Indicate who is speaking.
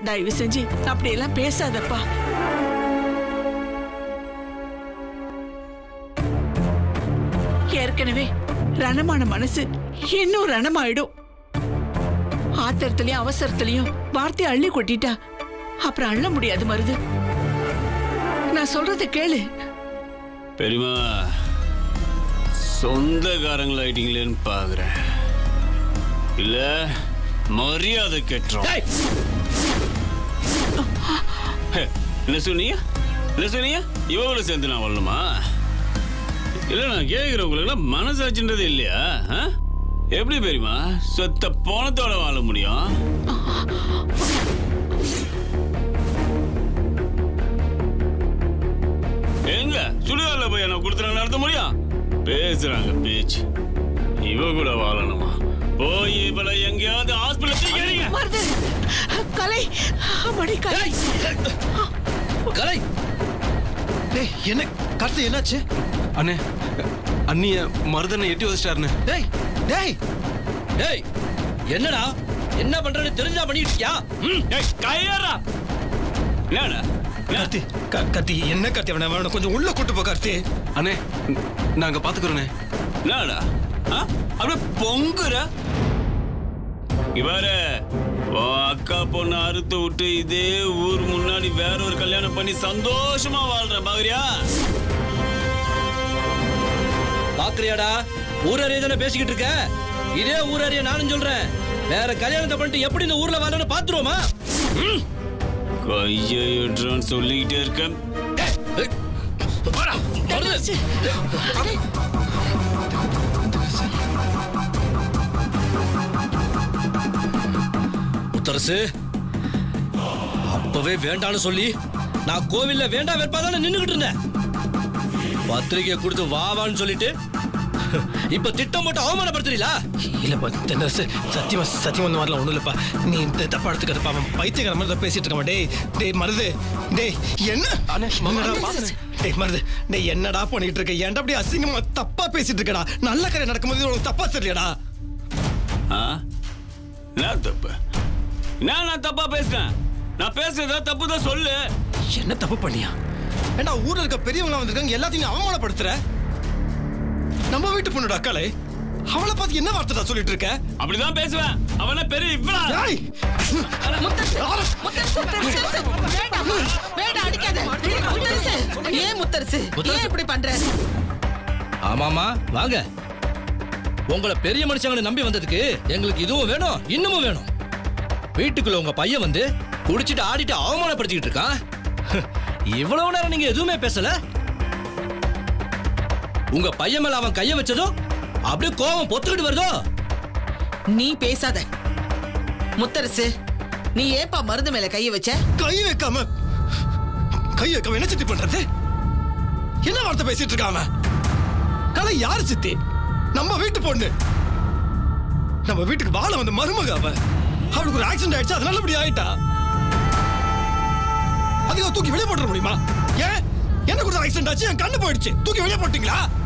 Speaker 1: தயவு செஞ்சு அப்படியெல்லாம் பேசாதப்பா ஏற்கனவே ரணமான மனசு இன்னும் ரணமாயிடும் ஆத்திரத்திலயும் அவசரத்திலயும் வார்த்தையை அள்ளி கொட்டிட்டா அப்புறம் அள்ள முடியாது மருது நான் சொல்றத கேளு
Speaker 2: பெரியமா சொந்தக்காரங்களாயிட்டீங்களேன்னு பாக்குறேன் இல்ல மரியாதை கெட்டுறோம் ஹே, என்ன சொன்னீங்க என்ன சொன்னீங்க இவங்கள சேர்ந்து நான் வாழணுமா இல்ல நான் கேட்கிறவங்களுக்குலாம் மனசாட்சின்றது இல்லையா ஆ? எப்படி பெரியமா சொத்த போனத்தோட வாழ முடியும் எங்க சுடுகாடுல போய் என்ன கொடுத்துற நடத்த முடியும் பேசுறாங்க பேச்சு இவ கூட வாழணுமா போய் இவள எங்கேயாவது ஹாஸ்பிட்டல் கேளுங்க
Speaker 1: மருது கலை மணி கலை
Speaker 3: கலை
Speaker 4: டேய் என்ன கார்த்தி என்னாச்சு
Speaker 5: அண்ணே அண்ணிய மருதனை எட்டி வச்சிட்டாருன்னு
Speaker 4: டேய் டேய்
Speaker 3: டேய் என்னடா என்ன பண்றேன்னு தெரிஞ்சா பண்ணிட்டு இருக்கியா ம்
Speaker 2: ஏய், கையேறா என்னடா என்ன?
Speaker 4: கார்த்தி கா- கார்த்தி என்ன கார்த்தி அவனை அவனை கொஞ்சம் உள்ள கூட்டு போ கார்த்தி
Speaker 5: அண்ணே ந- நாங்க பாத்துக்கிறோண்ணே
Speaker 2: என்னடா ஆ? அப்படியே பொங்குற இவரு உன் அக்கா பொண்ணு அறுத்து விட்டு இதே ஊர் முன்னாடி வேற ஒரு கல்யாணம் பண்ணி சந்தோஷமா வாழ்றேன் பாக்குறியா
Speaker 3: பாக்குறியாடா ஊரறிய தானே பேசிக்கிட்டு இருக்க இதே ஊரறிய நானும் சொல்றேன் வேற கல்யாணத்தை பண்ணிட்டு எப்படி இந்த ஊர்ல வாழன்னு பாத்துருவோமா
Speaker 2: கையை விடுறான்னு சொல்லிக்கிட்டே இருக்கேன்
Speaker 3: மருது முத்தரசு அப்பவே வேண்டான்னு சொல்லி நான் கோவில்ல வேண்டாம் வெப்பாதானே நின்னுகிட்டு இருந்தேன் பத்திரிக்கை கொடுத்து வா வான்னு சொல்லிட்டு இப்ப திட்டம் போட்டு அவமானப்படுத்துறீங்களா
Speaker 4: இல்லப்பா தென்னரசு சத்தியமா சத்தியமா இந்த மாதிரிலாம் ஒண்ணும் இல்லப்பா நீ இந்த தப்பா எடுத்துக்கிறப்பா அவன் பைத்தியக்கார மாதிரி தான் பேசிட்டு இருக்கான் டேய் டேய் மருது டேய் என்ன
Speaker 5: அண்ணே,
Speaker 4: என்னடா
Speaker 5: அண்ணே,
Speaker 4: பாத்து- டேய் மருது டேய் என்னடா பண்ணிட்டு இருக்க ஏன்டா அப்படி அசிங்கமா தப்பா பேசிட்டு இருக்கடா நல்ல காரியம் நடக்கும்போது உனக்கு தப்பா தெரியலடா
Speaker 2: ஆ? என்ன தப்பு என்ன நான் தப்பா பேசுறேன் நான் பேசுறதா தப்பு தான் சொல்லு
Speaker 4: என்ன தப்பு பண்ணியா ஏண்டா ஊர்ல இருக்க பெரியவங்க வந்திருக்காங்க எல்லாத்தையும் நீ அவமானப்படுத்துற நம்ம வீட்டு பொண்ணுடா அக்காளே அவளை பார்த்து என்ன வார்த்தைடா சொல்லிட்டு இருக்க
Speaker 2: அப்படிதான் பேசுவேன் அவன பெரிய இவ்வளா
Speaker 4: டேய்
Speaker 1: முத்தரசு முத்தரசு வேண்டாம் வேண்டாம் அடிக்காத முத்தரசு ஏன் முத்தரசு ஏன் இப்படி பண்ற
Speaker 3: ஆமாமா வாங்க உங்களை பெரிய மனுஷங்களை நம்பி வந்ததுக்கு எங்களுக்கு இதுவும் வேணும் இன்னமும் வேணும் வீட்டுக்குள்ள உங்க பையன் வந்து குடிச்சிட்டு ஆடிட்டு அவமானப்படுத்திக்கிட்டு இருக்கான் இவ்வளவு நேரம் நீங்க எதுவுமே பேசல உங்க பையன் மேல அவன் கைய வச்சதும் அப்படியே கோவம் பொத்துக்கிட்டு வருதோ
Speaker 1: நீ பேசாத முத்தரசு நீ ஏப்பா மருந்து மேல கைய வச்ச
Speaker 4: கை வைக்காம கை வைக்காம என்ன சித்தி பண்றது என்ன வார்த்தை பேசிட்டு இருக்காம கலை யார் சித்தி நம்ம வீட்டு பொண்ணு நம்ம வீட்டுக்கு வாழ வந்த மருமக அவ அவளுக்கு ஒரு ஆக்சிடென்ட் ஆயிடுச்சு அதனால இப்படி ஆயிட்டா அதுக்கு தூக்கி வெளியே போட்டுற முடியுமா ஏன் என்ன கூட ஆக்சிடென்ட் ஆச்சு என் கண்ணு போயிடுச்சு தூக்கி வெளியே போட்டீங்களா